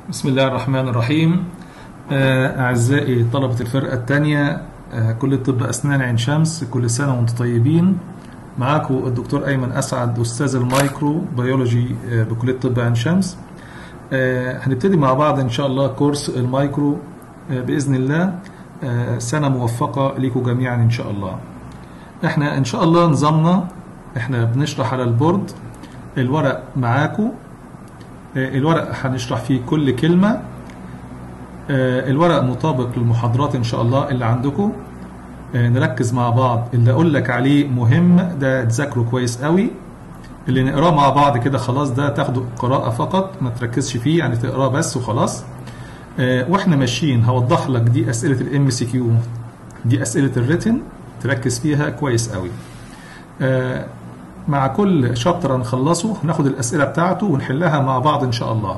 بسم الله الرحمن الرحيم آه، أعزائي طلبة الفرقة الثانية كلية طب أسنان عين شمس كل سنة وأنتم طيبين معاكم الدكتور أيمن أسعد أستاذ المايكرو بيولوجي آه، بكلية طب عين شمس آه، هنبتدي مع بعض إن شاء الله كورس المايكرو آه، بإذن الله آه، سنة موفقة ليكم جميعا إن شاء الله احنا إن شاء الله نظامنا احنا بنشرح على البورد الورق معاكم آه، الورق هنشرح فيه كل كلمة آه، الورق مطابق للمحاضرات إن شاء الله اللي عندكم آه، نركز مع بعض اللي أقول لك عليه مهم ده تذاكره كويس قوي اللي نقراه مع بعض كده خلاص ده تاخده قراءة فقط ما تركزش فيه يعني تقراه بس وخلاص آه، واحنا ماشيين هوضح لك دي أسئلة الام سي كيو دي أسئلة الريتن تركز فيها كويس قوي آه، مع كل شابتر هنخلصه هناخد الأسئلة بتاعته ونحلها مع بعض إن شاء الله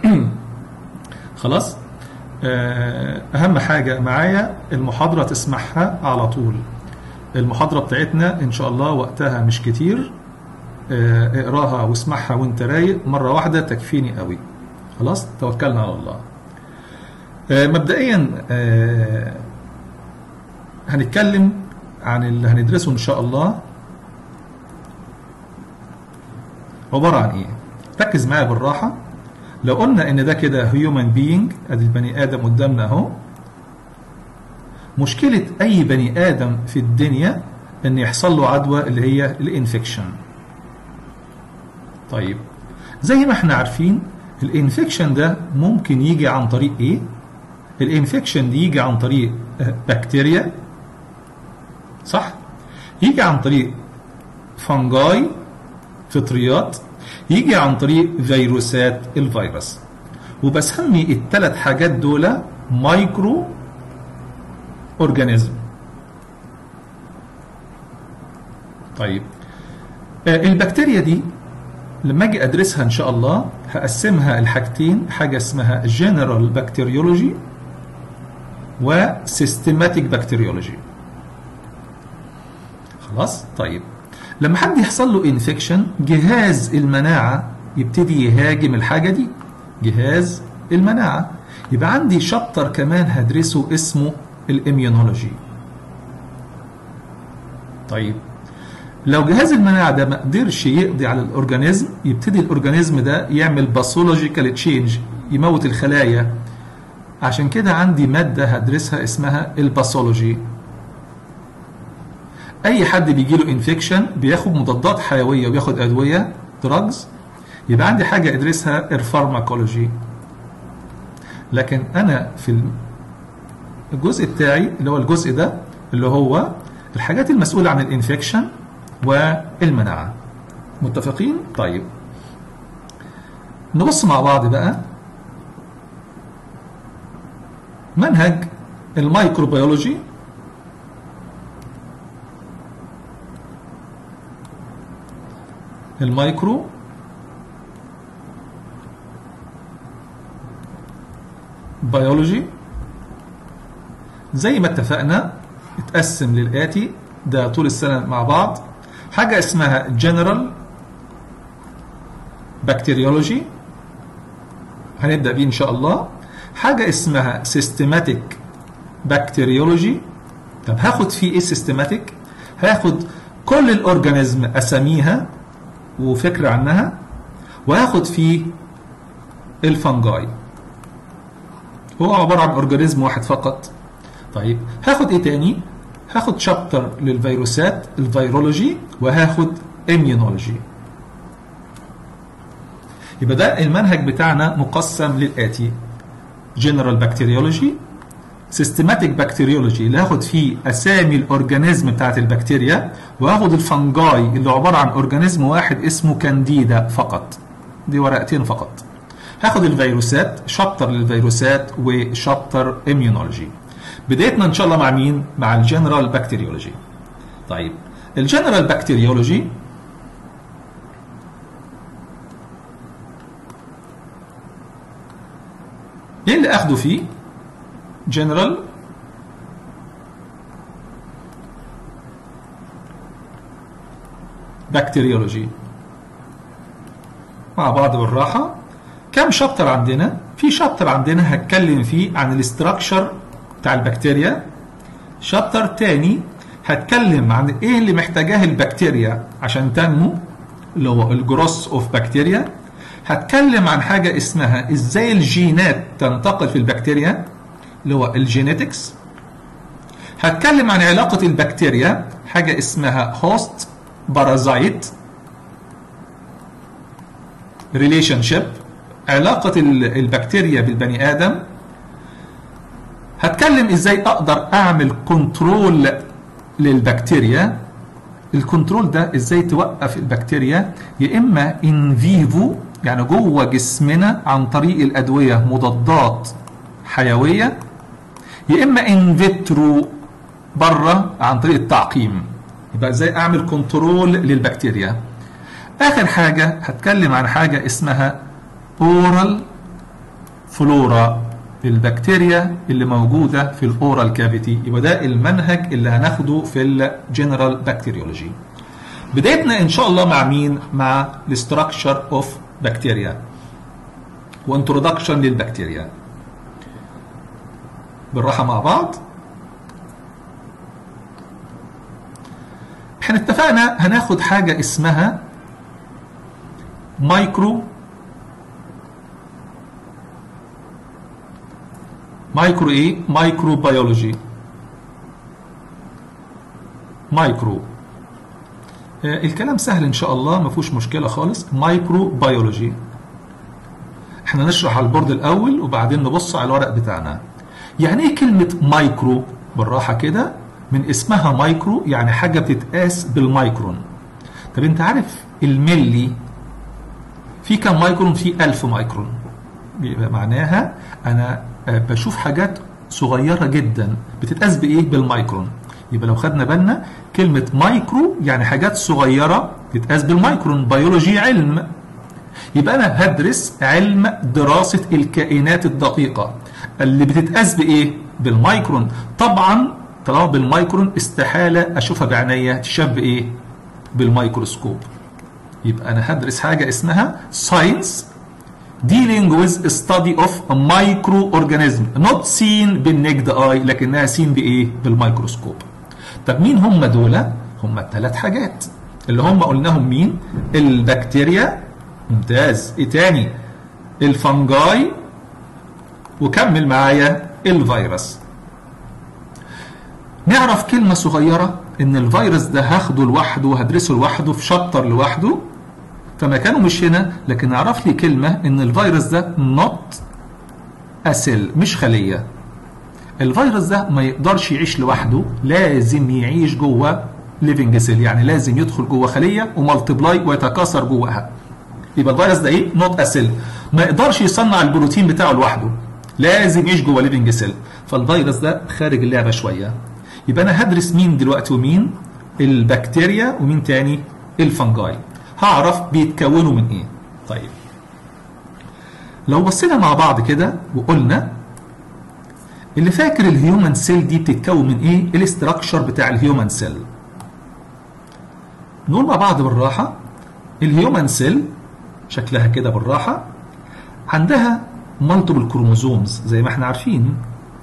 خلاص آه، أهم حاجة معايا المحاضرة تسمعها على طول المحاضرة بتاعتنا إن شاء الله وقتها مش كتير آه، اقراها واسمعها وانت رايق مرة واحدة تكفيني قوي خلاص توكلنا على الله آه، مبدئيا آه، هنتكلم عن اللي هندرسه إن شاء الله عبارة عن إيه؟ ركز معايا بالراحة لو قلنا إن ده كده هيومن بينج أدي البني آدم قدامنا أهو مشكلة أي بني آدم في الدنيا إن يحصل له عدوى اللي هي الانفكشن طيب زي ما احنا عارفين الانفكشن ده ممكن يجي عن طريق ايه الانفكشن دي يجي عن طريق آه، بكتيريا صح يجي عن طريق فانجاي فطريات يجي عن طريق فيروسات الفيروس وبسمي الثلاث حاجات دول مايكرو اورجانيزم طيب آه، البكتيريا دي لما اجي ادرسها ان شاء الله هقسمها لحاجتين حاجه اسمها جنرال بكتيريولوجي وسيستماتيك بكتيريولوجي خلاص طيب لما حد يحصل له انفكشن جهاز المناعه يبتدي يهاجم الحاجه دي جهاز المناعه يبقى عندي شابتر كمان هدرسه اسمه الاميونولوجي طيب لو جهاز المناعه ده ما قدرش يقضي على الاورجانيزم يبتدي الاورجانيزم ده يعمل باثولوجيكال تشينج يموت الخلايا عشان كده عندي ماده هدرسها اسمها الباثولوجي اي حد بيجي له انفكشن بياخد مضادات حيويه وبياخد ادويه دراجز يبقى عندي حاجه ادرسها الفارماكولوجي لكن انا في الجزء بتاعي اللي هو الجزء ده اللي هو الحاجات المسؤوله عن الانفكشن والمناعه متفقين طيب نبص مع بعض بقى منهج الميكروبيولوجي المايكرو بيولوجي زي ما اتفقنا اتقسم للآتي ده طول السنة مع بعض حاجة اسمها جنرال بكتيريولوجي هنبدأ بيه إن شاء الله حاجة اسمها سيستماتيك بكتيريولوجي طب هاخد فيه ايه سيستماتيك هاخد كل الاورجانيزم اساميها وفكرة عنها وهاخد فيه الفنجاي هو عبارة عن اورجانيزم واحد فقط طيب هاخد ايه تاني هاخد شابتر للفيروسات الفيرولوجي وهاخد اميونولوجي يبقى ده المنهج بتاعنا مقسم للآتي جنرال بكتيريولوجي سيستماتيك بكتيريولوجي اللي هاخد فيه اسامي الاورجانيزم بتاعت البكتيريا وهاخد الفنجاي اللي عباره عن اورجانيزم واحد اسمه كانديدا فقط دي ورقتين فقط هاخد الفيروسات شابتر للفيروسات وشابتر اميونولوجي بدايتنا ان شاء الله مع مين مع الجنرال بكتيريولوجي طيب الجنرال بكتيريولوجي ايه اللي اخده فيه جنرال بكتيريولوجي مع بعض بالراحة كم شابتر عندنا في شابتر عندنا هتكلم فيه عن الاستراكشر بتاع البكتيريا شابتر تاني هتكلم عن ايه اللي محتاجاه البكتيريا عشان تنمو اللي هو الجروس اوف بكتيريا هتكلم عن حاجة اسمها ازاي الجينات تنتقل في البكتيريا اللي هو الجينيتكس هتكلم عن علاقة البكتيريا حاجة اسمها هوست بارازايت ريليشن شيب علاقة البكتيريا بالبني آدم هتكلم ازاي اقدر اعمل كنترول للبكتيريا الكنترول ده ازاي توقف البكتيريا يا اما ان فيفو يعني جوه جسمنا عن طريق الادويه مضادات حيويه يا اما ان فيترو بره عن طريق التعقيم يبقى ازاي اعمل كنترول للبكتيريا اخر حاجه هتكلم عن حاجه اسمها اورال فلورا البكتيريا اللي موجوده في الاورال كافيتي يبقى ده المنهج اللي هناخده في الجنرال بكتيريولوجي بدايتنا ان شاء الله مع مين مع الاستراكشر اوف بكتيريا وانترودكشن للبكتيريا بالراحه مع بعض احنا اتفقنا هناخد حاجه اسمها مايكرو مايكرو ايه مايكرو بيولوجي مايكرو آه الكلام سهل ان شاء الله ما فيهوش مشكله خالص مايكرو بيولوجي احنا نشرح على البورد الاول وبعدين نبص على الورق بتاعنا يعني ايه كلمه مايكرو بالراحه كده من اسمها مايكرو يعني حاجه بتتقاس بالمايكرون طب انت عارف الملي في كم مايكرون في 1000 مايكرون يبقى معناها انا بشوف حاجات صغيره جدا بتتقاس بايه بالمايكرون يبقى لو خدنا بالنا كلمه مايكرو يعني حاجات صغيره تتقاس بالمايكرون بيولوجي علم يبقى انا هدرس علم دراسه الكائنات الدقيقه اللي بتتقاس بايه بالمايكرون طبعا طالما بالمايكرون استحاله اشوفها بعينيا تشاف بايه بالميكروسكوب يبقى انا هدرس حاجه اسمها ساينس dealing with a study of a microorganism not seen بالنجد اي لكنها سين بايه بالميكروسكوب طب مين هم دول هم الثلاث حاجات اللي هم قلناهم مين البكتيريا ممتاز ايه تاني الفنجاي وكمل معايا الفيروس نعرف كلمة صغيرة ان الفيروس ده هاخده لوحده وهدرسه لوحده في شابتر لوحده فمكانه مش هنا لكن اعرف لي كلمة ان الفيروس ده not a cell مش خلية الفيروس ده ما يقدرش يعيش لوحده لازم يعيش جوه ليفنج سيل يعني لازم يدخل جوه خلية ومالتبلاي ويتكاثر جواها يبقى الفيروس ده ايه not a cell ما يقدرش يصنع البروتين بتاعه لوحده لازم يعيش جوه ليفنج سيل فالفيروس ده خارج اللعبة شوية يبقى انا هدرس مين دلوقتي ومين البكتيريا ومين تاني الفنجاي هعرف بيتكونوا من ايه طيب لو بصينا مع بعض كده وقلنا اللي فاكر الهيومن سيل دي بتتكون من ايه الاستراكشر بتاع الهيومن سيل نقول مع بعض بالراحة الهيومن سيل شكلها كده بالراحة عندها مالتيبل كروموزومز زي ما احنا عارفين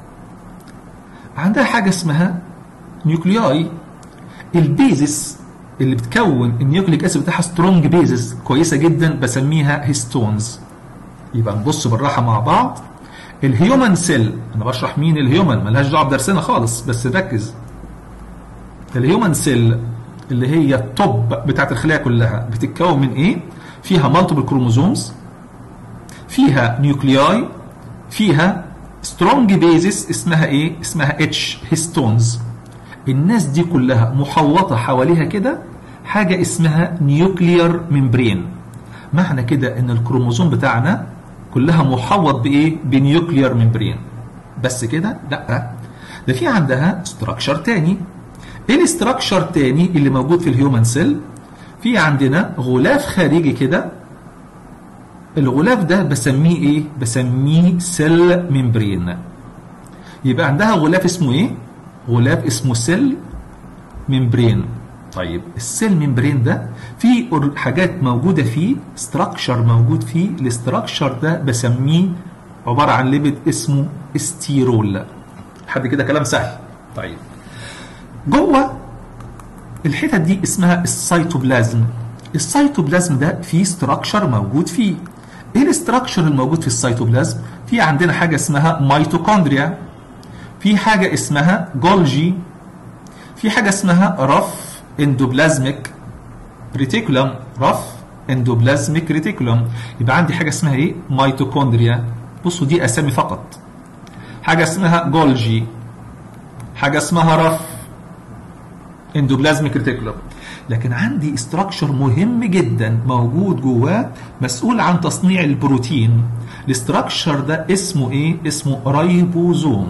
عندها حاجة اسمها نيوكلياي البيزس اللي بتكون النيوكليك اسيد بتاعها سترونج بيزس كويسه جدا بسميها هيستونز يبقى نبص بالراحه مع بعض الهيومن سيل انا بشرح مين الهيومن ملهاش دعوه بدرسنا خالص بس ركز الهيومن سيل اللي هي التوب بتاعت الخلايا كلها بتتكون من ايه فيها مالتيبل كروموزومز فيها نيوكلياي فيها سترونج بيزس اسمها ايه اسمها اتش هيستونز الناس دي كلها محوطة حواليها كده حاجة اسمها نيوكليير ممبرين معنى كده ان الكروموزوم بتاعنا كلها محوط بايه بنيوكليير ممبرين بس كده لا ده في عندها ستراكشر تاني ايه الاستراكشر تاني اللي موجود في الهيومن سيل في عندنا غلاف خارجي كده الغلاف ده بسميه ايه بسميه سيل ممبرين يبقى عندها غلاف اسمه ايه غلاف اسمه سيل ممبرين طيب السيل ممبرين ده في حاجات موجوده فيه ستراكشر موجود فيه الاستراكشر ده بسميه عباره عن ليبيد اسمه استيرول لحد كده كلام سهل طيب جوه الحتت دي اسمها السيتوبلازم السيتوبلازم ده فيه ستراكشر موجود فيه ايه الاستراكشر الموجود في السيتوبلازم في عندنا حاجه اسمها ميتوكوندريا في حاجه اسمها جولجي في حاجه اسمها رف اندوبلازميك ريتيكولم رف اندوبلازميك ريتيكولم يبقى عندي حاجه اسمها ايه ميتوكوندريا بصوا دي اسامي فقط حاجه اسمها جولجي حاجه اسمها رف اندوبلازميك ريتيكولم لكن عندي استراكشر مهم جدا موجود جواه مسؤول عن تصنيع البروتين الاستراكشر ده اسمه ايه اسمه رايبوزوم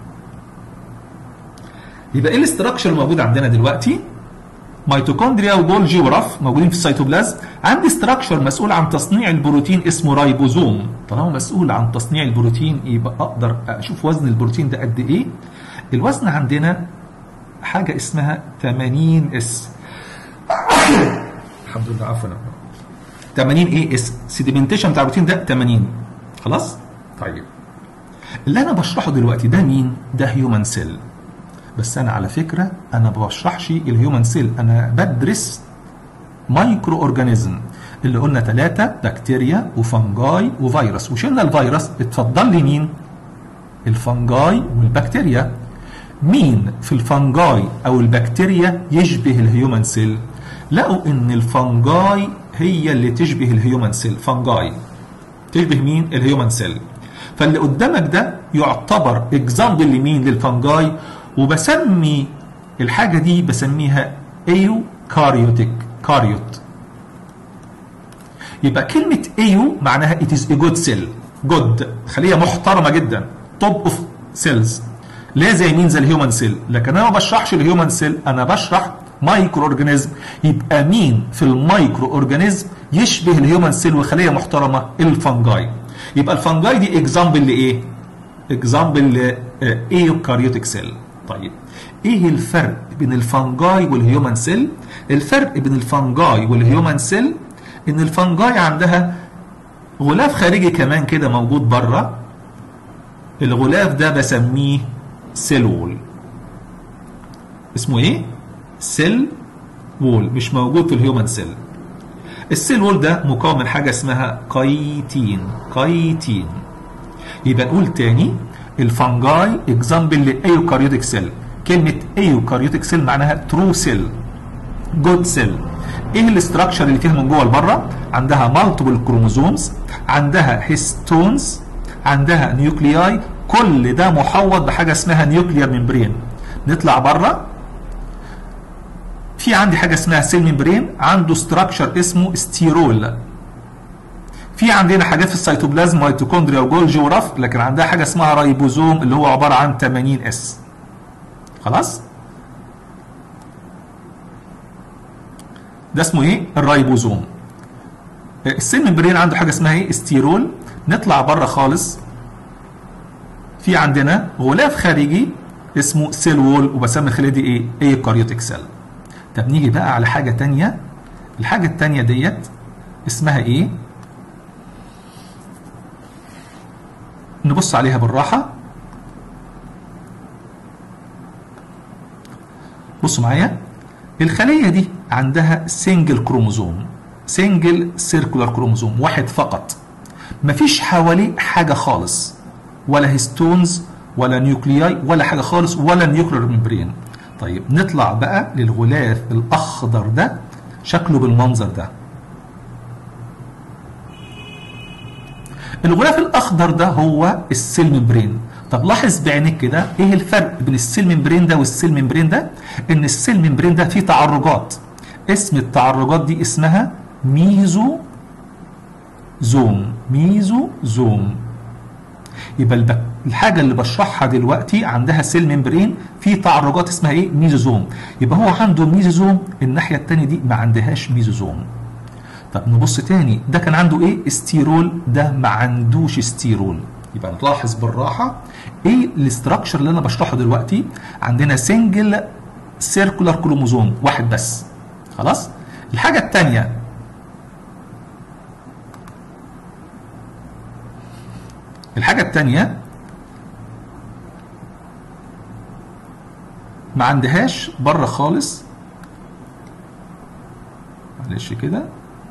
يبقى ايه الاستراكشر الموجود عندنا دلوقتي ميتوكوندريا وجولجي ورف موجودين في السيتوبلازم عندي استراكشر مسؤول عن تصنيع البروتين اسمه رايبوزوم طالما مسؤول عن تصنيع البروتين يبقى اقدر اشوف وزن البروتين ده قد ايه الوزن عندنا حاجه اسمها 80 اس الحمد لله عفوا 80 ايه اس سيديمنتيشن بتاع البروتين ده 80 خلاص طيب اللي انا بشرحه دلوقتي ده مين ده هيومن سيل بس انا على فكره انا ما بشرحش الهيومن سيل انا بدرس مايكرو اورجانيزم اللي قلنا ثلاثه بكتيريا وفنجاي وفيروس وشلنا الفيروس اتفضل لي مين الفنجاي والبكتيريا مين في الفنجاي او البكتيريا يشبه الهيومن سيل لقوا ان الفنجاي هي اللي تشبه الهيومن سيل فنجاي تشبه مين الهيومن سيل فاللي قدامك ده يعتبر اكزامبل لمين للفنجاي وبسمي الحاجه دي بسميها ايو كاريوتيك كاريوت يبقى كلمه ايو معناها it is a good cell جود خليه محترمه جدا توب اوف سيلز لا زي مين زي الهيومن سيل لكن انا ما بشرحش الهيومن سيل انا بشرح مايكرو اورجانيزم يبقى مين في المايكرو اورجانيزم يشبه الهيومن سيل وخليه محترمه الفنجاي يبقى الفنجاي دي اكزامبل لايه اكزامبل لايوكاريوتيك سيل طيب ايه الفرق بين الفنجاي والهيومن سيل الفرق بين الفنجاي والهيومن سيل ان الفنجاي عندها غلاف خارجي كمان كده موجود بره الغلاف ده بسميه سيل وول اسمه ايه سيل وول مش موجود في الهيومن سيل السيل وول ده مكون من حاجه اسمها كايتين كايتين يبقى نقول تاني الفنجاي اكزامبل لايوكاريوتيك سيل كلمه ايوكاريوتيك سيل معناها ترو سيل جود سيل ايه الاستراكشر اللي فيها من جوه لبره عندها مالتيبل كروموزومز عندها هيستونز عندها نيوكلياي كل ده محوط بحاجه اسمها نيوكليير ممبرين نطلع بره في عندي حاجه اسمها سيل ممبرين عنده ستراكشر اسمه ستيرول في عندنا حاجات في السيتوبلازم ميتوكوندريا وجولجي ورف لكن عندها حاجه اسمها رايبوزوم اللي هو عباره عن 80 اس خلاص ده اسمه ايه الرايبوزوم السيل ممبرين عنده حاجه اسمها ايه ستيرول نطلع بره خالص في عندنا غلاف خارجي اسمه سيل وول وبسمي الخليه دي ايه ايوكاريوتيك سيل طب نيجي بقى على حاجه تانية الحاجه التانية ديت اسمها ايه نبص عليها بالراحه بصوا معايا الخليه دي عندها سنجل كروموزوم سنجل سيركولار كروموزوم واحد فقط مفيش حواليه حاجه خالص ولا هيستونز ولا نيوكلياي ولا حاجه خالص ولا نيوكلير ممبرين طيب نطلع بقى للغلاف الاخضر ده شكله بالمنظر ده الغلاف الاخضر ده هو السيل ممبرين طب لاحظ بعينك كده ايه الفرق بين السيل ممبرين ده والسيل ممبرين ده ان السيل ممبرين ده فيه تعرجات اسم التعرجات دي اسمها ميزو زوم ميزو زوم يبقى البك... الحاجه اللي بشرحها دلوقتي عندها سيل ممبرين في تعرجات اسمها ايه ميزوزوم يبقى هو عنده ميزوزوم الناحيه الثانيه دي ما عندهاش ميزوزوم طب نبص تاني ده كان عنده ايه استيرول ده ما عندوش استيرول يبقى نلاحظ بالراحه ايه الاستراكشر اللي انا بشرحه دلوقتي عندنا سنجل سيركولار كروموزوم واحد بس خلاص الحاجه الثانيه الحاجه الثانيه ما عندهاش بره خالص معلش كده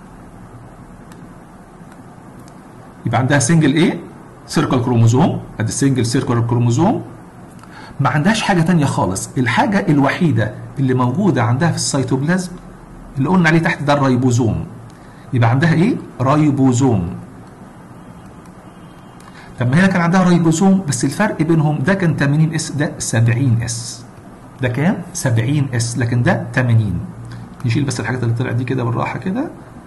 يبقى عندها سنجل ايه سيركل كروموزوم ادي سنجل سيركل كروموزوم ما عندهاش حاجه تانية خالص الحاجه الوحيده اللي موجوده عندها في السيتوبلازم اللي قلنا عليه تحت ده الريبوزوم يبقى عندها ايه ريبوزوم لما هنا كان عندها ريبوزوم بس الفرق بينهم ده كان 80 اس ده 70 اس ده كام 70 اس لكن ده 80 نشيل بس الحاجات اللي طلعت دي كده بالراحه كده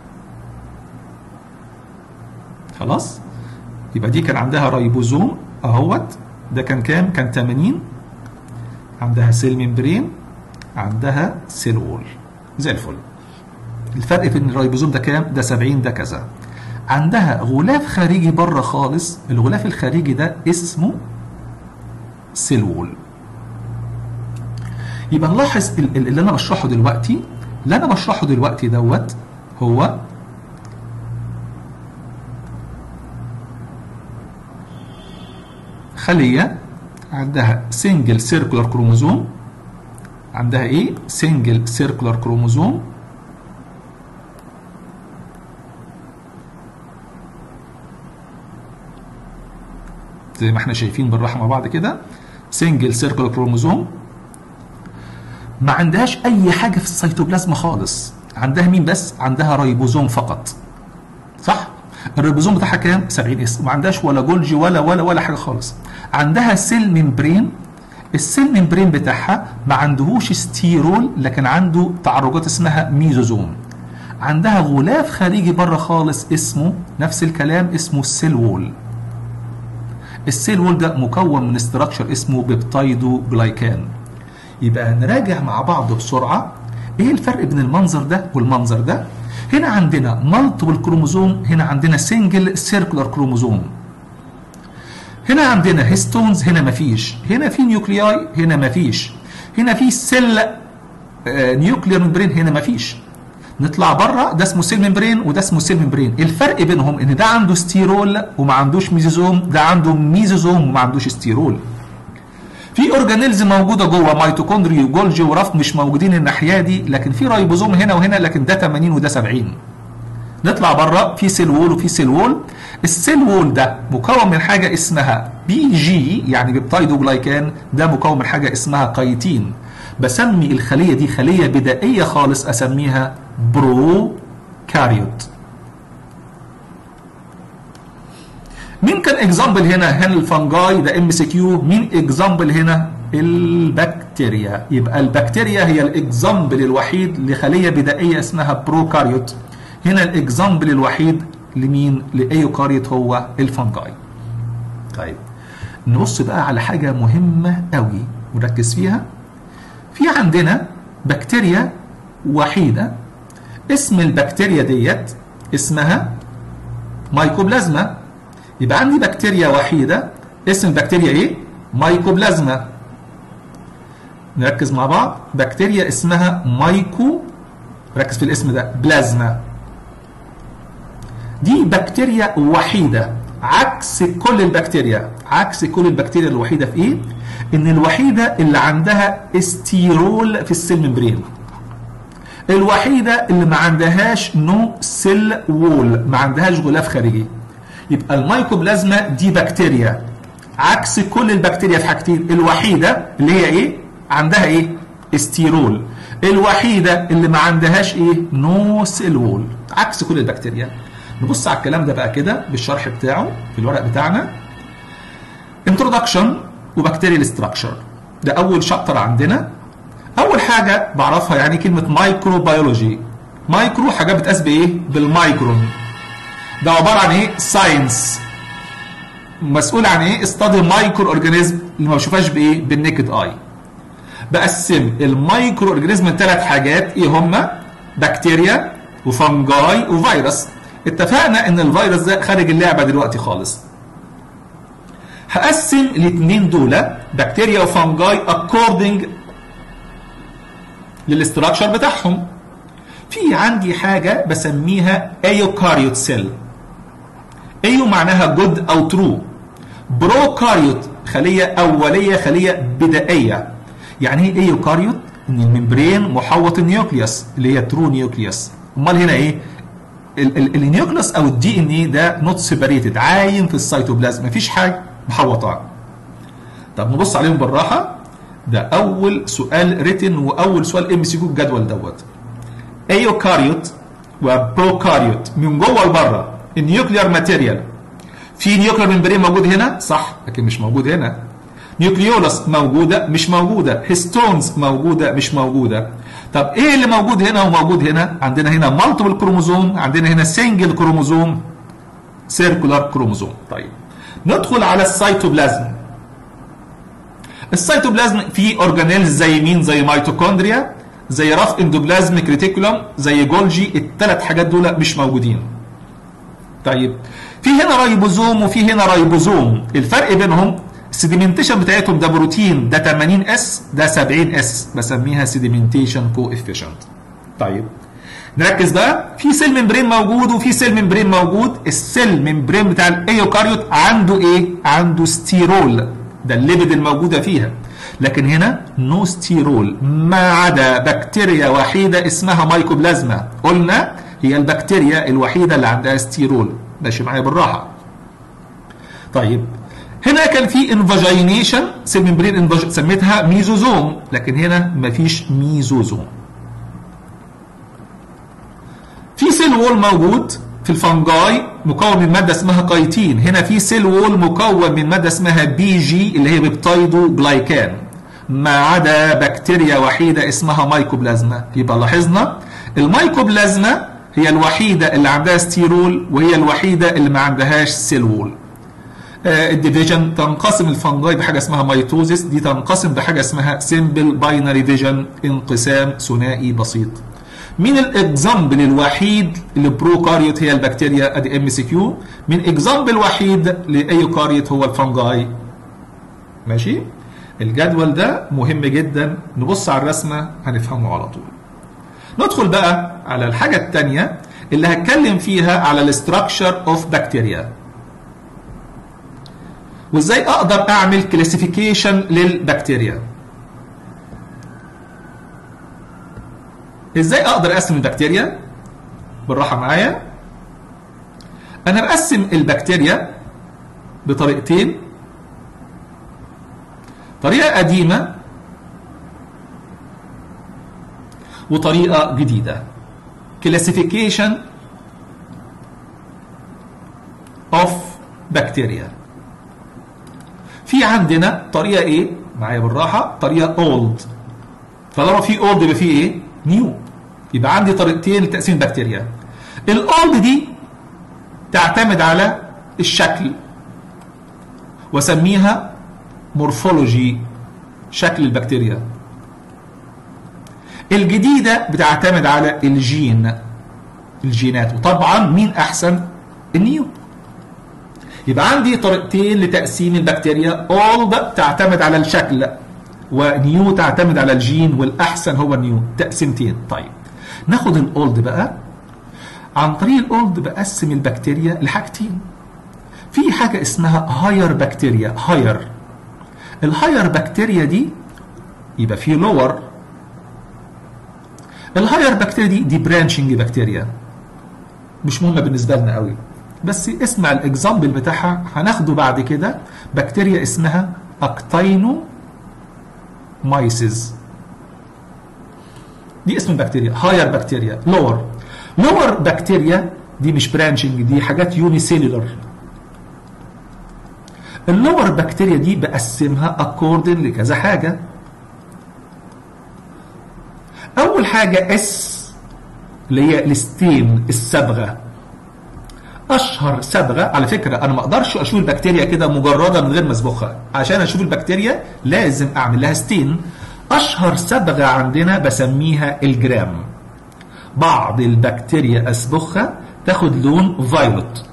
خلاص يبقى دي كان عندها ريبوزوم اهوت ده كان كام كان 80 عندها سيل ممبرين عندها سيل وول زي الفل الفرق بين الريبوزوم ده كام ده 70 ده كذا عندها غلاف خارجي بره خالص الغلاف الخارجي ده اسمه سيل وول يبقى نلاحظ اللي انا بشرحه دلوقتي اللي انا بشرحه دلوقتي دوت هو خليه عندها سنجل سيركولار كروموزوم عندها ايه سنجل سيركولار كروموزوم زي ما احنا شايفين بالراحه مع بعض كده سنجل سيركولار كروموزوم ما عندهاش اي حاجه في السيتوبلازم خالص عندها مين بس عندها ريبوزوم فقط صح الريبوزوم بتاعها كام 70 اس ما عندهاش ولا جولجي ولا ولا ولا حاجه خالص عندها سيل ممبرين السيل ممبرين بتاعها ما عندهوش ستيرول لكن عنده تعرجات اسمها ميزوزوم عندها غلاف خارجي بره خالص اسمه نفس الكلام اسمه السيل وول السيل وول ده مكون من استراكشر اسمه بيبتايدو جلايكان يبقى نراجع مع بعض بسرعه ايه الفرق بين المنظر ده والمنظر ده هنا عندنا مالتيبل كروموزوم هنا عندنا سنجل سيركولار كروموزوم هنا عندنا هيستونز هنا مفيش هنا في نيوكلياي هنا مفيش هنا في سيل نيوكليير ممبرين هنا مفيش نطلع بره ده اسمه سيل ممبرين وده اسمه سيل ممبرين الفرق بينهم ان ده عنده ستيرول وما عندوش ميزوزوم ده عنده ميزوزوم وما عندوش ستيرول في اورجانيلز موجوده جوه ميتوكوندري وجولجي ورفت مش موجودين الناحيه دي لكن في رايبوزوم هنا وهنا لكن ده 80 وده 70 نطلع بره في سيل وول وفي سيل وول السيل وول ده مكون من حاجه اسمها بي جي يعني بيبتايدو جلايكان ده مكون من حاجه اسمها كايتين بسمي الخليه دي خليه بدائيه خالص اسميها برو كاريوت مين كان اكزامبل هنا هنا الفنجاي ده ام سي كيو مين اكزامبل هنا البكتيريا يبقى البكتيريا هي الاكزامبل الوحيد لخليه بدائيه اسمها بروكاريوت هنا الاكزامبل الوحيد لمين لايوكاريوت هو الفنجاي طيب نبص بقى على حاجه مهمه قوي ونركز فيها في عندنا بكتيريا وحيده اسم البكتيريا ديت اسمها مايكوبلازما يبقى عندي بكتيريا وحيدة اسم البكتيريا ايه؟ مايكوبلازما نركز مع بعض بكتيريا اسمها مايكو ركز في الاسم ده بلازما دي بكتيريا وحيدة عكس كل البكتيريا عكس كل البكتيريا الوحيدة في ايه؟ ان الوحيدة اللي عندها استيرول في السيل ممبرين الوحيدة اللي ما عندهاش نو سيل وول ما عندهاش غلاف خارجي يبقى الميكوبلازما دي بكتيريا عكس كل البكتيريا في حاجتين الوحيده اللي هي ايه عندها ايه استيرول الوحيده اللي ما عندهاش ايه نو سيل وول عكس كل البكتيريا نبص على الكلام ده بقى كده بالشرح بتاعه في الورق بتاعنا انترودكشن وبكتيريال ستراكشر ده اول شابتر عندنا اول حاجه بعرفها يعني كلمه مايكرو بيولوجي مايكرو حاجه بتقاس بايه بالمايكرون ده عباره عن ايه ساينس مسؤول عن ايه استادي مايكرو اورجانيزم اللي ما بشوفهاش بايه بالنيكد اي بقسم المايكرو اورجانيزم لثلاث حاجات ايه هما بكتيريا وفنجاي وفيروس اتفقنا ان الفيروس ده خارج اللعبه دلوقتي خالص هقسم الاثنين دول بكتيريا وفنجاي اكوردنج للاستراكشر بتاعهم في عندي حاجه بسميها ايوكاريوت سيل ايو معناها جود او ترو بروكاريوت خليه اوليه خليه بدائيه يعني ايه ايوكاريوت ان الممبرين محوط النيوكليوس اللي هي ترو نيوكليوس امال هنا ايه النيوكليوس او الدي ان ايه ده نوت سيبريتد عايم في السيتوبلازم مفيش حاجه محوطاه طب نبص عليهم بالراحه ده اول سؤال ريتن واول سؤال ام سي كيو الجدول دوت ايوكاريوت وبروكاريوت من جوه لبره النيوكليار ماتيريال في نيوكليار ممبرين موجود هنا صح لكن مش موجود هنا نيوكليولس موجوده مش موجوده هيستونز موجوده مش موجوده طب ايه اللي موجود هنا وموجود هنا عندنا هنا مالتيبل كروموزوم عندنا هنا سنجل كروموزوم سيركولار كروموزوم طيب ندخل على السيتوبلازم السيتوبلازم فيه اورجانيلز زي مين زي ميتوكوندريا زي راف اندوبلازميك ريتيكولوم زي جولجي الثلاث حاجات دول مش موجودين طيب في هنا رايبوزوم وفي هنا رايبوزوم الفرق بينهم السيديمنتيشن بتاعتهم ده بروتين ده 80 اس ده 70 اس بسميها سيديمنتيشن كو افيشنت طيب نركز بقى في سيل ممبرين موجود وفي سيل ممبرين موجود السيل ممبرين بتاع الايوكاريوت عنده ايه عنده ستيرول ده الليبيد الموجوده فيها لكن هنا نو ستيرول ما عدا بكتيريا وحيده اسمها مايكوبلازما قلنا هي البكتيريا الوحيده اللي عندها ستيرول ماشي معايا بالراحه طيب هنا كان في انفاجينيشن سيل ممبرين انفاج... سميتها ميزوزوم لكن هنا مفيش ميزوزوم في سيل وول موجود في الفنجاي مكون من ماده اسمها كايتين هنا في سيل وول مكون من ماده اسمها بي جي اللي هي بيبتايدو جلايكان ما عدا بكتيريا وحيده اسمها مايكوبلازما يبقى لاحظنا المايكوبلازما هي الوحيده اللي عندها ستيرول وهي الوحيده اللي ما عندهاش سيل وول الديفيجن تنقسم الفنجاي بحاجه اسمها ميتوزيس دي تنقسم بحاجه اسمها سيمبل باينري فيجن انقسام ثنائي بسيط مين الاكزامبل الوحيد للبروكاريوت هي البكتيريا ادي ام سي كيو من اكزامبل وحيد لايوكاريوت هو الفنجاي ماشي الجدول ده مهم جدا نبص على الرسمه هنفهمه على طول ندخل بقى على الحاجه الثانيه اللي هتكلم فيها على الاستراكشر اوف بكتيريا وازاي اقدر اعمل كلاسيفيكيشن للبكتيريا ازاي اقدر اقسم البكتيريا بالراحه معايا انا بقسم البكتيريا بطريقتين طريقه قديمه وطريقه جديده كلاسيفيكيشن اوف بكتيريا في عندنا طريقه ايه معايا بالراحه طريقه اولد طالما في اولد يبقى في ايه نيو يبقى عندي طريقتين لتقسيم البكتيريا الاولد دي تعتمد على الشكل واسميها مورفولوجي شكل البكتيريا الجديده بتعتمد على الجين الجينات وطبعا مين احسن النيو يبقى عندي طريقتين لتقسيم البكتيريا اولد تعتمد على الشكل ونيو تعتمد على الجين والاحسن هو النيو تقسيمتين طيب ناخد الاولد بقى عن طريق الاولد بقسم البكتيريا لحاجتين في حاجه اسمها هاير بكتيريا هاير الهاير بكتيريا دي يبقى في لور الهاير بكتيريا دي دي برانشنج بكتيريا مش مهمه بالنسبه لنا قوي بس اسمع الاكزامبل بتاعها هناخده بعد كده بكتيريا اسمها اكتينو مايسيز دي اسم البكتيريا هاير بكتيريا لور لور بكتيريا دي مش برانشنج دي حاجات يوني سيلولر اللور بكتيريا دي بقسمها اكوردن لكذا حاجه اول حاجه اس اللي هي الستين الصبغه اشهر صبغه على فكره انا ما اقدرش اشوف البكتيريا كده مجرده من غير ما اسبخها عشان اشوف البكتيريا لازم اعمل لها ستين اشهر صبغه عندنا بسميها الجرام بعض البكتيريا اسبخها تاخد لون فايولوت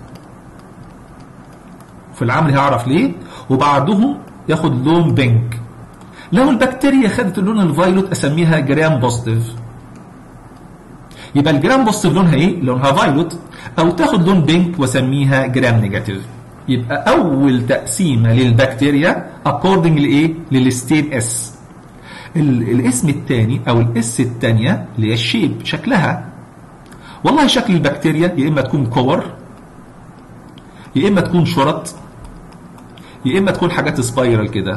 في العمل هعرف ليه وبعضهم ياخد لون بينك لو البكتيريا خدت اللون الفايولوت اسميها جرام بوزيتيف يبقى الجرام بوزيتيف لونها ايه لونها فايلوت او تاخد لون بينك واسميها جرام نيجاتيف يبقى اول تقسيمه للبكتيريا اكوردنج لايه للستين اس الاسم الثاني او الاس الثانيه اللي هي الشيب شكلها والله شكل البكتيريا يا اما تكون كور يا اما تكون شرط يا اما تكون حاجات سبايرال كده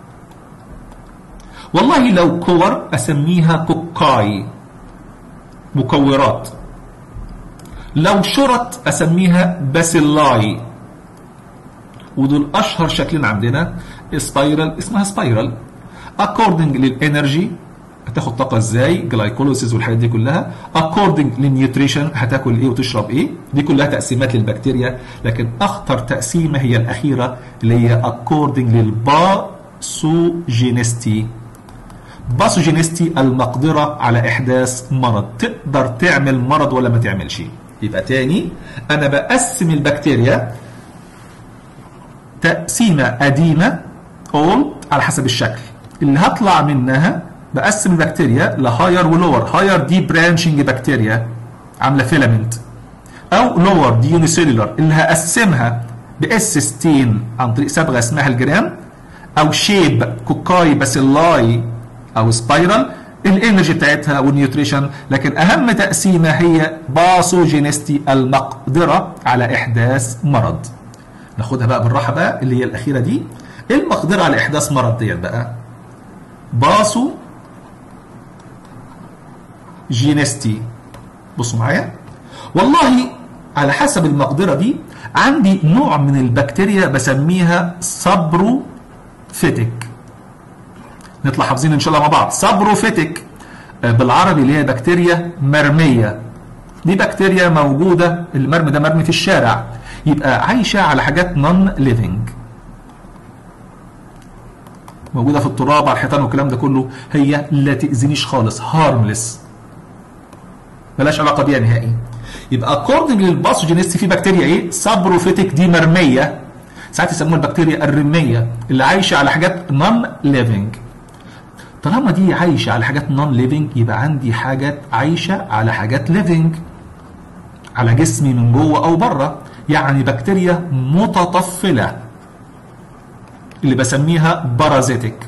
والله لو كور اسميها كوكاي مكورات لو شرط اسميها باسيلاي ودول اشهر شكلين عندنا سبايرال اسمها سبايرال اكوردنج للانرجي هتاخد طاقه ازاي جلايكوليسيس والحاجات دي كلها اكوردنج للنيوتريشن هتاكل ايه وتشرب ايه دي كلها تقسيمات للبكتيريا لكن اخطر تقسيمه هي الاخيره اللي هي اكوردنج للباسوجينستي باسوجينستي المقدره على احداث مرض تقدر تعمل مرض ولا ما تعملش يبقى تاني انا بقسم البكتيريا تقسيمه قديمه اولد على حسب الشكل اللي هطلع منها بقسم البكتيريا لهاير ولور هاير دي برانشنج بكتيريا عامله فيلامنت او لور دي يونيسيلولار اللي هقسمها باس ستين عن طريق صبغه اسمها الجرام او شيب كوكاي باسيلاي او سبايرال الانرجي بتاعتها والنيوتريشن لكن اهم تقسيمه هي باسوجينستي المقدره على احداث مرض ناخدها بقى بالراحه بقى اللي هي الاخيره دي المقدره على احداث مرض ديت بقى باسو جينستي بصوا معايا والله على حسب المقدره دي عندي نوع من البكتيريا بسميها صبروفيتك نطلع حافظين ان شاء الله مع بعض صبروفيتك بالعربي اللي هي بكتيريا مرميه دي بكتيريا موجوده المرمي ده مرمي في الشارع يبقى عايشه على حاجات نون ليفنج موجوده في التراب على الحيطان والكلام ده كله هي لا تاذينيش خالص هارملس ملاش علاقه بيها نهائي يبقى اكوردنج للباثوجينيست في بكتيريا ايه سابروفيتك دي مرميه ساعات يسموها البكتيريا الرميه اللي عايشه على حاجات نون ليفنج طالما دي عايشه على حاجات نون ليفنج يبقى عندي حاجات عايشه على حاجات ليفنج على جسمي من جوه او بره يعني بكتيريا متطفله اللي بسميها بارازيتك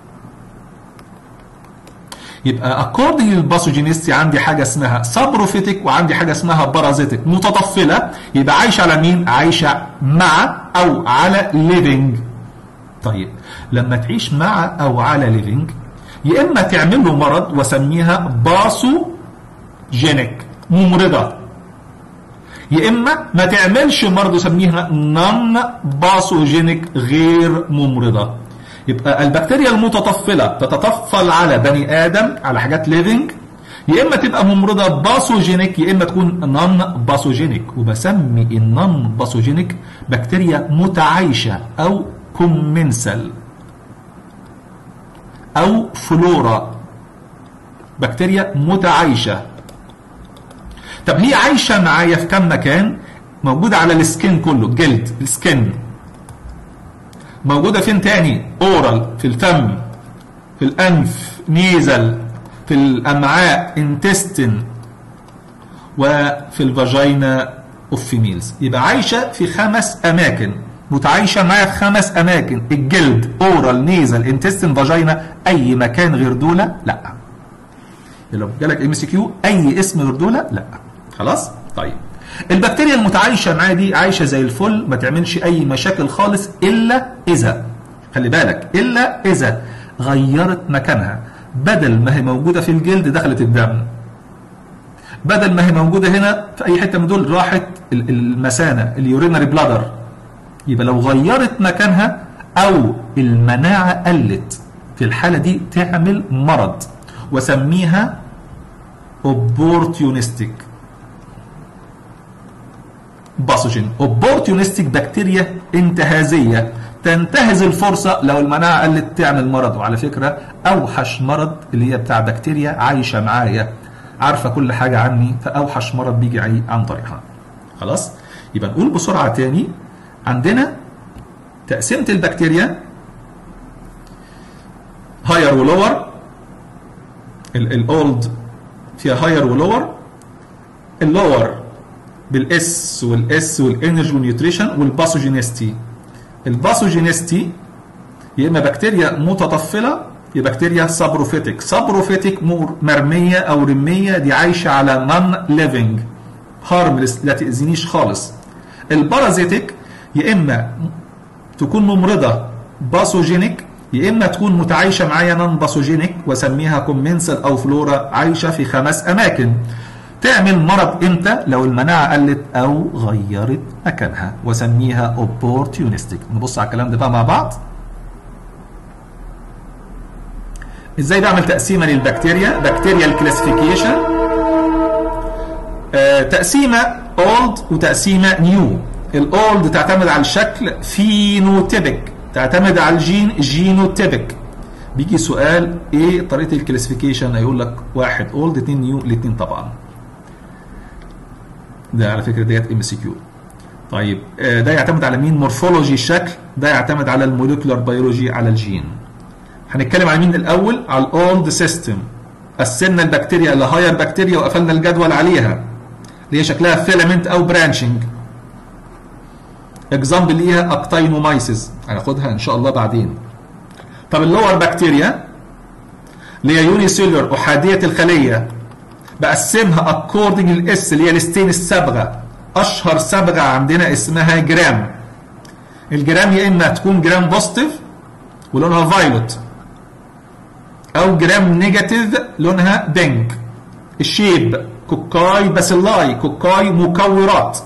يبقى اكوردنج للباثوجينيستي عندي حاجه اسمها سابروفيتك وعندي حاجه اسمها بارازيتك متطفله يبقى عايشه على مين؟ عايشه مع او على ليفنج طيب لما تعيش مع او على ليفنج يا اما تعمل له مرض واسميها باسوجينيك ممرضه يا اما ما تعملش مرض وسميها نون باسوجينيك غير ممرضه يبقى البكتيريا المتطفله تتطفل على بني ادم على حاجات ليفنج يا اما تبقى ممرضه باسوجينيك يا اما تكون نون باسوجينيك وبسمي النون باسوجينيك بكتيريا متعايشه او كومنسل او فلورا بكتيريا متعايشه طب هي عايشه معايا في كم مكان موجوده على السكين كله الجلد السكين موجوده فين تاني اورال في الفم في الانف نيزل في الامعاء انتستين وفي الفاجينا اوف فيميلز يبقى عايشه في خمس اماكن متعايشه معايا في خمس اماكن الجلد اورال نيزل انتستين فاجينا اي مكان غير دول لا لو جالك ام سي كيو اي اسم غير دول لا خلاص طيب البكتيريا المتعايشه معايا دي عايشه زي الفل ما تعملش اي مشاكل خالص الا اذا خلي بالك الا اذا غيرت مكانها بدل ما هي موجوده في الجلد دخلت الدم بدل ما هي موجوده هنا في اي حته من دول راحت المثانه اليورينري بلادر يبقى لو غيرت مكانها او المناعه قلت في الحاله دي تعمل مرض وسميها اوبورتيونستيك باثوجين اوبورتيونستيك بكتيريا انتهازيه تنتهز الفرصه لو المناعه قلت تعمل مرض وعلى فكره اوحش مرض اللي هي بتاع بكتيريا عايشه معايا عارفه كل حاجه عني فاوحش مرض بيجي عن طريقها خلاص يبقى نقول بسرعه تاني عندنا تقسيمه البكتيريا هاير ولور الاولد فيها هاير ولور اللور بالاس والاس والانرجي والنيوتريشن والباثوجينيستي الباثوجينيستي يا اما بكتيريا متطفله يا بكتيريا سابروفيتك سابروفيتك مرميه او رميه دي عايشه على نون ليفنج هارملس لا تاذينيش خالص البارازيتك يا اما تكون ممرضه باثوجينيك يا اما تكون متعايشه معايا نون باثوجينيك واسميها كومنسل او فلورا عايشه في خمس اماكن تعمل مرض امتى لو المناعه قلت او غيرت مكانها واسميها اوبورتيونستيك نبص على الكلام ده بقى مع بعض ازاي بعمل تقسيمه للبكتيريا بكتيريا الكلاسيفيكيشن آه تقسيمه اولد وتقسيمه نيو الاولد تعتمد على الشكل فينوتيبك تعتمد على الجين جينوتيبك بيجي سؤال ايه طريقه الكلاسيفيكيشن هيقول لك واحد اولد اتنين نيو الاثنين طبعا ده على فكره ديت ام سي كيو طيب آه ده يعتمد على مين مورفولوجي الشكل ده يعتمد على الموليكولار بيولوجي على الجين هنتكلم على مين الاول على الاولد سيستم قسمنا البكتيريا الى هاير بكتيريا وقفلنا الجدول عليها اللي هي شكلها فيلامنت او برانشنج اكزامبل ليها اكتاينومايسيس هناخدها ان شاء الله بعدين طب اللور بكتيريا اللي هي يوني سيلر احاديه الخليه بقسمها اكوردنج للاس اللي هي الستين الصبغه اشهر صبغه عندنا اسمها جرام الجرام يا اما تكون جرام بوزيتيف ولونها فايلوت او جرام نيجاتيف لونها بينك الشيب كوكاي باسيلاي كوكاي مكورات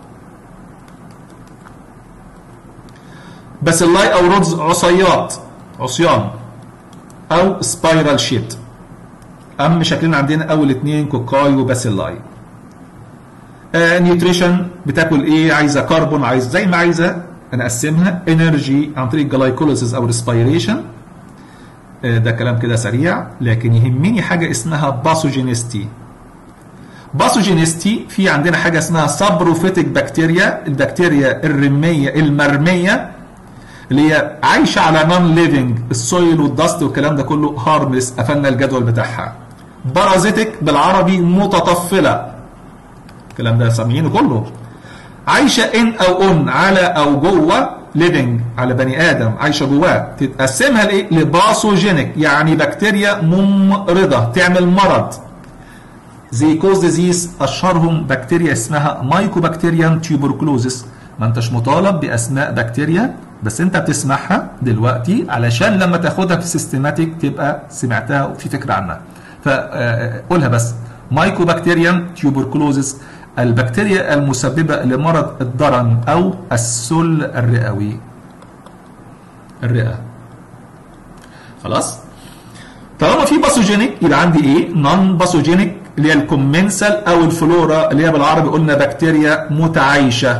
باسيلاي او رز عصيات عصيان او سبايرال شيت اهم شكلين عندنا اول اتنين كوكاي وباسيلاي آه نيوتريشن بتاكل ايه عايزه كربون عايز زي ما عايزه انا اقسمها انرجي عن طريق جلايكوليسيس او ريسبيريشن آه ده كلام كده سريع لكن يهمني حاجه اسمها باثوجينيستي باثوجينيستي في عندنا حاجه اسمها سابروفيتك بكتيريا البكتيريا الرميه المرميه اللي هي عايشه على نون ليفنج السويل والدست والكلام ده كله هارملس قفلنا الجدول بتاعها بارازيتك بالعربي متطفله الكلام ده سامعينه كله عايشه ان او اون على او جوه ليفنج على بني ادم عايشه جواه تتقسمها لايه لباثوجينيك يعني بكتيريا ممرضه تعمل مرض زي كوز ديزيز اشهرهم بكتيريا اسمها مايكوبكتيريان تيوبركلوزس ما انتش مطالب باسماء بكتيريا بس انت بتسمعها دلوقتي علشان لما تاخدها في سيستماتيك تبقى سمعتها وفي فكره عنها فقولها بس مايكوبكتيريان تيوبركلوزس البكتيريا المسببه لمرض الضرن او السل الرئوي الرئه خلاص طالما في باثوجينيك يبقى عندي ايه نون باثوجينيك اللي هي الكومنسال او الفلورا اللي هي بالعربي قلنا بكتيريا متعايشه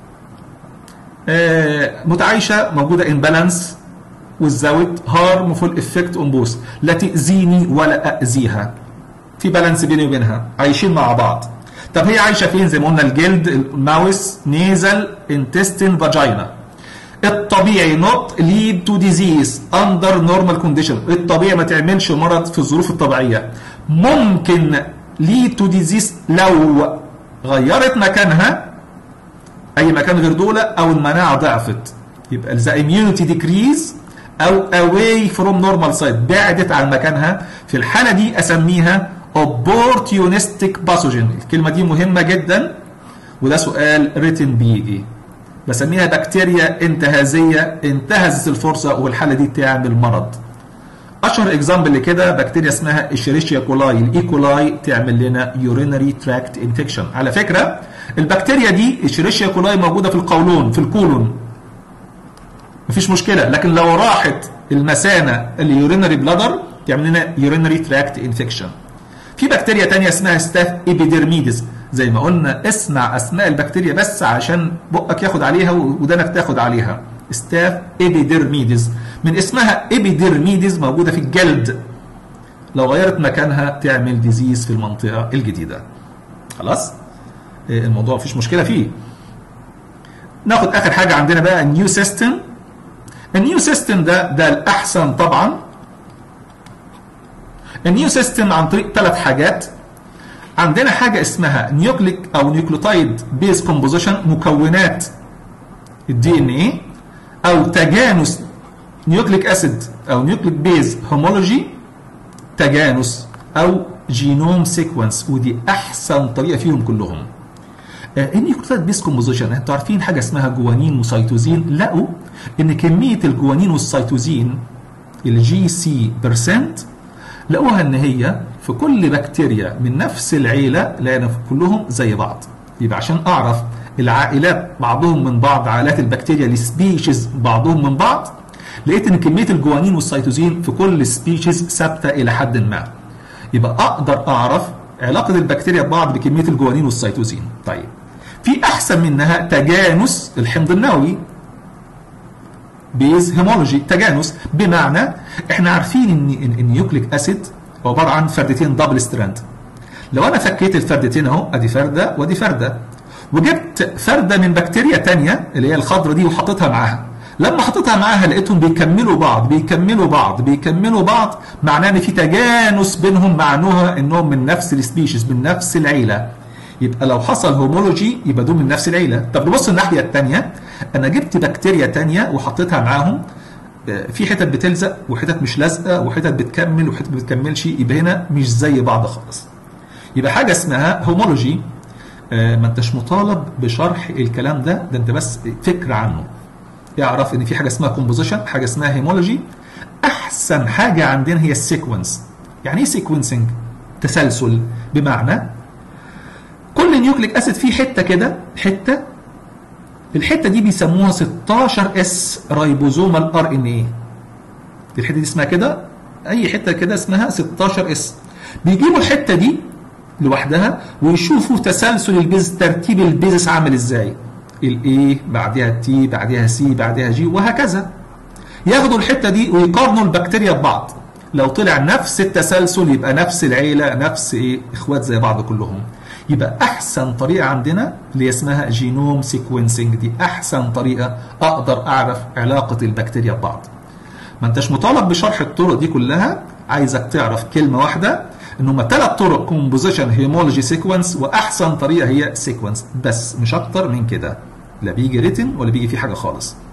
آه متعايشه موجوده ان بالانس والزاوت هارمفول افكت اون بوث لا تاذيني ولا اذيها في بالانس بيني وبينها عايشين مع بعض طب هي عايشه فين زي ما قلنا الجلد الماوس نيزل انتستين فاجينا الطبيعي نوت ليد تو ديزيز اندر نورمال كونديشن الطبيعي ما تعملش مرض في الظروف الطبيعيه ممكن ليد تو ديزيز لو غيرت مكانها اي مكان غير دول او المناعه ضعفت يبقى ذا immunity decrease او away from normal site بعدت عن مكانها في الحاله دي اسميها opportunistic pathogen الكلمه دي مهمه جدا وده سؤال ريتن بيجي بسميها بكتيريا انتهازيه انتهزت الفرصه والحاله دي تعمل مرض اشهر اكزامبل لكده بكتيريا اسمها اشيريشيا كولاي الايكولاي تعمل لنا يورينري تراكت انفكشن على فكره البكتيريا دي اشيريشيا كولاي موجوده في القولون في الكولون مفيش مشكله لكن لو راحت المثانه اليورينري بلادر تعمل لنا يورينري تراكت انفكشن في بكتيريا تانية اسمها ستاف ايبيديرميدس زي ما قلنا اسمع اسماء البكتيريا بس عشان بقك ياخد عليها ودانك تاخد عليها ستاف ايبيديرميدس من اسمها ايبيديرميدس موجوده في الجلد لو غيرت مكانها تعمل ديزيز في المنطقه الجديده خلاص الموضوع مفيش مشكله فيه ناخد اخر حاجه عندنا بقى النيو سيستم النيو سيستم ده ده الاحسن طبعا النيو سيستم عن طريق ثلاث حاجات عندنا حاجه اسمها نيوكليك او نيوكليوتايد بيز كومبوزيشن مكونات الدي ان ايه او تجانس نيوكليك اسيد او نيوكليك بيز هومولوجي تجانس او جينوم سيكونس ودي احسن طريقه فيهم كلهم النيوكليوتايد بيس كومبوزيشن انتوا عارفين حاجه اسمها جوانين وسيتوزين لقوا ان كميه الجوانين والسيتوزين الجي سي برسنت لقوها ان هي في كل بكتيريا من نفس العيله لان كلهم زي بعض يبقى عشان اعرف العائلات بعضهم من بعض عائلات البكتيريا السبيشيز بعضهم من بعض لقيت ان كميه الجوانين والسيتوزين في كل سبيشيز ثابته الى حد ما يبقى اقدر اعرف علاقه البكتيريا ببعض بكميه الجوانين والسيتوزين طيب في احسن منها تجانس الحمض النووي بيز هيمولوجي تجانس بمعنى احنا عارفين ان النيوكليك اسيد عباره عن فردتين دبل ستراند لو انا فكيت الفردتين اهو ادي فرده وادي فرده وجبت فرده من بكتيريا تانية اللي هي الخضره دي وحطيتها معاها لما حطيتها معاها لقيتهم بيكملوا بعض بيكملوا بعض بيكملوا بعض معناه ان في تجانس بينهم معنوها انهم من نفس السبيشيز من نفس العيله يبقى لو حصل هومولوجي يبقى دول من نفس العيله طب نبص الناحيه الثانيه انا جبت بكتيريا تانية وحطيتها معاهم في حتت بتلزق وحتت مش لازقه وحتت بتكمل وحتت ما بتكملش يبقى هنا مش زي بعض خالص يبقى حاجه اسمها هومولوجي ما انتش مطالب بشرح الكلام ده ده انت بس فكره عنه اعرف ان في حاجه اسمها كومبوزيشن حاجه اسمها هيمولوجي احسن حاجه عندنا هي السيكونس يعني ايه سيكونسنج تسلسل بمعنى كل نيوكليك اسيد فيه حته كده حته الحته دي بيسموها 16 اس رايبوزومال ار ان ايه الحته دي اسمها كده اي حته كده اسمها 16 اس بيجيبوا الحته دي لوحدها ويشوفوا تسلسل البيز ترتيب البيزس عامل ازاي الاي بعدها التي بعدها سي بعدها جي وهكذا ياخدوا الحته دي ويقارنوا البكتيريا ببعض لو طلع نفس التسلسل يبقى نفس العيله نفس ايه اخوات زي بعض كلهم يبقى احسن طريقه عندنا اللي اسمها جينوم سيكونسنج دي احسن طريقه اقدر اعرف علاقه البكتيريا ببعض ما انتش مطالب بشرح الطرق دي كلها عايزك تعرف كلمه واحده ان هم ثلاث طرق كومبوزيشن هيمولوجي سيكونس واحسن طريقه هي سيكونس بس مش اكتر من كده لا بيجي ريتن ولا بيجي فيه حاجه خالص